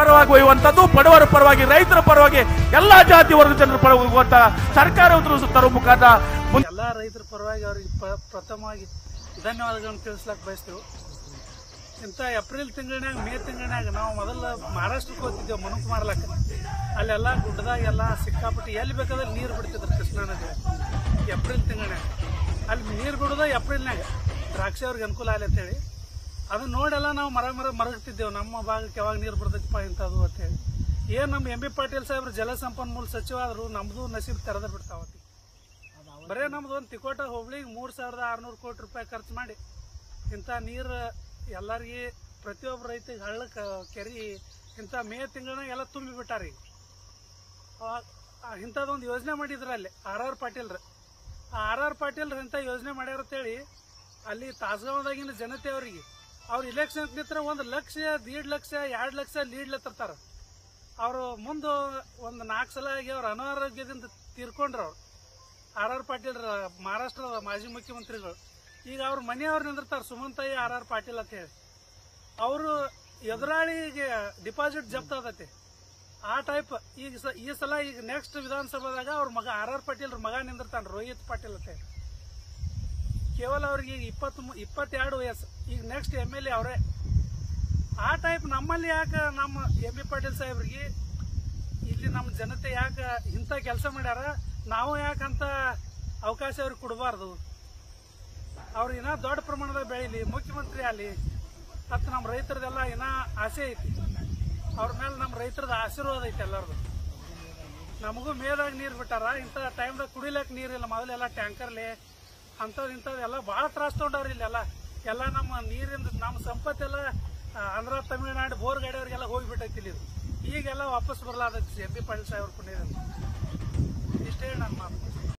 ಪರವಾಗಿ ಒಯ್ಯುವಂತದ್ದು ಬಡವರ ಪರವಾಗಿ ರೈತರ ಪರವಾಗಿ ಎಲ್ಲಾ ಜಾತಿ ವರ್ಗ ಜನರ ಪರವಾಗಿ ಹೋಗುವಂತ ಸರ್ಕಾರ ತರುವ ಮುಖಾಂತರ ಮುಂದೆ ಎಲ್ಲ ರೈತರ ಪರವಾಗಿ ಅವ್ರಿಗೆ ಪ- ಪ್ರಥಮವಾಗಿ ಧನ್ಯವಾದಗಳನ್ನು ತಿಳಿಸ್ಲಕ್ ಬಯಸ್ತೇವೆ ಇಂಥ ಏಪ್ರಿಲ್ ತಿಂಗಳಿನಾಗ ಮೇ ತಿಂಗಳಿನಾಗ ನಾವು ಮೊದಲ ಮಹಾರಾಷ್ಟ್ರಕ್ಕೆ ಹೋಗ್ತಿದ್ದೇವೆ ಮನುಕ್ ಮಾರ್ಲಕ್ಕ ಅಲ್ಲೆಲ್ಲ ಗುಡ್ಡದಾಗ ಎಲ್ಲ ಸಿಕ್ಕಾಪಟ್ಟಿ ಎಲ್ಲಿ ಬೇಕಾದ್ರೆ ನೀರು ಬಿಡ್ತಿದ್ರು ಕೃಷ್ಣಾ ನದಿ ಏಪ್ರಿಲ್ ತಿಂಗಳಿನಾಗ ಅಲ್ಲಿ ನೀರು ಬಿಡೋದ ಏಪ್ರಿಲ್ನಾಗ ದ್ರಾಕ್ಷಿ ಅವ್ರಿಗೆ ಅನುಕೂಲ ಆಗಲಿ ಅಂತೇಳಿ ಅದನ್ನ ನೋಡೆಲ್ಲ ನಾವು ಮರ ಮರ ಮರಗ್ತಿದ್ದೇವೆ ನಮ್ಮ ಭಾಗಕ್ಕೆ ಯಾವಾಗ ನೀರು ಬರ್ತೈತಪ್ಪ ಇಂಥದ್ದು ಅಂತೇಳಿ ಏನ್ ನಮ್ಮ ಎಂ ಬಿ ಪಾಟೀಲ್ ಸಾಹೇಬ್ರು ಜಲಸಂಪನ್ಮೂಲ ಸಚಿವ ಆದ್ರು ನಮ್ದು ನಸೀಬ್ ತೆರೆದ ಬಿಡ್ತಾವತ್ತಿ ಬರೇ ನಮ್ದು ಒಂದು ತಿಕೋಟ ಹೋಬಳಿಗೆ ಮೂರ್ ಸಾವಿರದ ಆರ್ನೂರು ಕೋಟಿ ರೂಪಾಯಿ ಖರ್ಚು ಮಾಡಿ ಇಂಥ ನೀರು ಎಲ್ಲರಿಗೆ ಪ್ರತಿಯೊಬ್ಬ ರೈತಗೆ ಹಳ್ಳಕ್ಕೆ ಕೆರಿ ಇಂಥ ಮೇ ತಿಂಗಳಾಗ ಎಲ್ಲ ತುಂಬಿ ಬಿಟ್ಟಾರ ಈಗ ಇಂಥದ್ದೊಂದು ಯೋಜನೆ ಮಾಡಿದ್ರ ಅಲ್ಲಿ ಆರ್ ಆರ್ ಪಾಟೀಲ್ರ ಆ ಆರ್ ಆರ್ ಪಾಟೀಲ್ರ ಇಂಥ ಯೋಜನೆ ಮಾಡ್ಯಾರ ಅಂತೇಳಿ ಅಲ್ಲಿ ತಾಸಗಾಂವದಾಗಿನ ಜನತೆ ಅವರಿಗೆ ಅವ್ರ ಇಲೆಕ್ಷನ್ ನಿಂತ್ರ ಒಂದು ಲಕ್ಷ ದೀಡ್ ಲಕ್ಷ ಎರಡು ಲಕ್ಷ ಲೀಡ್ಲತ್ತಿರ್ತಾರ ಅವರು ಮುಂದೆ ಒಂದು ನಾಲ್ಕು ಸಲ ಆಗಿ ಅವ್ರ ಅನಾರೋಗ್ಯದಿಂದ ತೀರ್ಕೊಂಡ್ರು ಅವ್ರು ಆರ್ ಆರ್ ಪಾಟೀಲ್ ಮಹಾರಾಷ್ಟ್ರದ ಮಾಜಿ ಮುಖ್ಯಮಂತ್ರಿಗಳು ಈಗ ಅವ್ರ ಮನೆಯವ್ರು ನಿಂದಿರ್ತಾರೆ ಸುಮಂತಯ್ಯ ಆರ್ ಆರ್ ಪಾಟೀಲ್ ಅಂತ ಹೇಳಿ ಅವರು ಎದುರಾಳಿಗೆ ಡಿಪಾಸಿಟ್ ಜಪ್ತ ಆದತಿ ಆ ಟೈಪ್ ಈಗ ಸ- ಈ ಸಲ ಈಗ ನೆಕ್ಸ್ಟ್ ವಿಧಾನಸಭಾದಾಗ ಅವ್ರ ಮಗ ಆರ್ ಆರ್ ಪಾಟೀಲ್ ಮಗ ನಿಂದಿರ್ತಾನೆ ರೋಹಿತ್ ಪಾಟೀಲ್ ಅಂತ ಹೇಳಿ ಕೇವಲ ಅವ್ರಿಗೆ ಈಗ ಇಪ್ಪತ್ತ್ ಇಪ್ಪತ್ತೆರಡು ವಯಸ್ಸು ಈಗ ನೆಕ್ಸ್ಟ್ ಎಮ್ ಎಲ್ ಎ ಅವರೇ ಆ ಟೈಪ್ ನಮ್ಮಲ್ಲಿ ಯಾಕೆ ನಮ್ಮ ಎಂ ಬಿ ಪಾಟೀಲ್ ಸಾಹೇಬ್ರಿಗೆ ಇಲ್ಲಿ ನಮ್ಮ ಜನತೆ ಯಾಕೆ ಇಂಥ ಕೆಲಸ ಮಾಡ್ಯಾರ ನಾವು ಯಾಕಂತ ಅವಕಾಶ ಅವ್ರಿಗೆ ಕೊಡಬಾರ್ದು ಅವ್ರು ಇನ್ನ ದೊಡ್ಡ ಪ್ರಮಾಣದಾಗ ಬೆಳೀಲಿ ಮುಖ್ಯಮಂತ್ರಿ ಅಲ್ಲಿ ಮತ್ತು ನಮ್ಮ ರೈತರದೆಲ್ಲ ಇನ್ನ ಆಸೆ ಐತಿ ಅವ್ರ ಮೇಲೆ ನಮ್ಮ ರೈತರದ ಆಶೀರ್ವಾದ ಐತಿ ಎಲ್ಲರದು ನಮಗೂ ಮೇದಾಗ ನೀರು ಬಿಟ್ಟಾರ ಇಂಥ ಟೈಮ್ದಾಗ ಕುಡಿಲಕ್ಕೆ ನೀರಿಲ್ಲ ಮೊದಲೆಲ್ಲ ಟ್ಯಾಂಕರ್ಲೆ ಅಂಥದ್ದು ಇಂಥದ್ದೆಲ್ಲ ಭಾಳ ತ್ರಾಸ ತೊಗೊಂಡವ್ರಿ ಇಲ್ಲೆಲ್ಲ ಎಲ್ಲ ನಮ್ಮ ನೀರಿಂದ ನಮ್ಮ ಸಂಪತ್ತೆಲ್ಲ ಆ, ಆಂಧ್ರ ತಮಿಳುನಾಡು ಬೋರ್ ಗಾಡಿಯವ್ರಿಗೆಲ್ಲ ಹೋಗಿಬಿಟ್ಟೈತಿ ಇಲ್ಲಿ ಇದು ಈಗೆಲ್ಲ ವಾಪಸ್ ಬರಲಾದೈತಿ ಎಂ ಪಿ ಪಾಟೀಲ್ ಸಾಹೇಬ್ರ ಪುಣ್ಯದಿಂದ